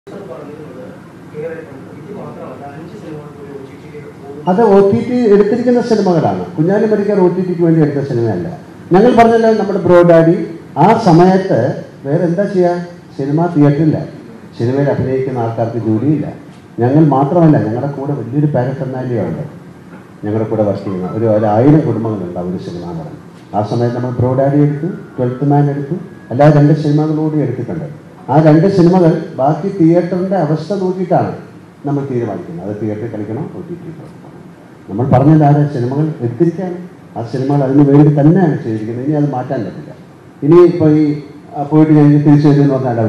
പറഞ്ഞിട്ടുള്ളത് കേരളം ഇത് മാത്രമല്ല അഞ്ച് സിനിമകൾ കൂടി ഒ ടി ടിയിലേക്ക് പോകും അത് ഒ ടി ടി എടുത്തിരിക്കുന്ന സിനിമകളാണ് കുഞ്ഞാലി മരിക്കാർ ഒ ടി ടിക്ക് വേണ്ടി എടുത്ത സിനിമയല്ല ഞങ്ങൾ പറഞ്ഞല്ലോ നമ്മുടെ ബ്രോഡാഡി ആ സമയത്ത് വേറെ എന്താ ചെയ്യുക സിനിമ തിയേറ്ററില്ല സിനിമയിൽ അഭിനയിക്കുന്ന ആൾക്കാർക്ക് ജോലിയില്ല ഞങ്ങൾ മാത്രമല്ല ഞങ്ങളുടെ കൂടെ വലിയൊരു പാരഫെർണാലിയുണ്ട് ഞങ്ങളുടെ കൂടെ വർക്ക് ചെയ്യുന്ന ഒരു ഒരായിരം കുടുംബങ്ങളുണ്ട് ആ ഒരു സിനിമ എന്ന് പറഞ്ഞ് ആ സമയത്ത് നമ്മൾ ബ്രോഡാഡി എടുത്തു ട്വൽത്ത് മാൻ എടുത്തു എല്ലാ രണ്ട് സിനിമകളോടും എടുത്തിട്ടുണ്ട് ആ രണ്ട് സിനിമകൾ ബാക്കി തിയേറ്ററിൻ്റെ അവസ്ഥ നോക്കിയിട്ടാണ് നമ്മൾ തീരുമാനിക്കുന്നത് അത് തിയേറ്ററിൽ കളിക്കണോ ഒ ടി ടി നമ്മൾ പറഞ്ഞത് ആരെ സിനിമകൾ എടുത്തിരിക്കുകയാണ് ആ സിനിമകൾ അതിന് വേണ്ടി തന്നെയാണ് ചെയ്തിരിക്കുന്നത് ഇനി അത് മാറ്റാൻ പറ്റില്ല ഇനി ഇപ്പോൾ ഈ ആ, പോയിട്ട് ഞാൻ തിരിച്ചു വരുമെന്ന് പറഞ്ഞാൽ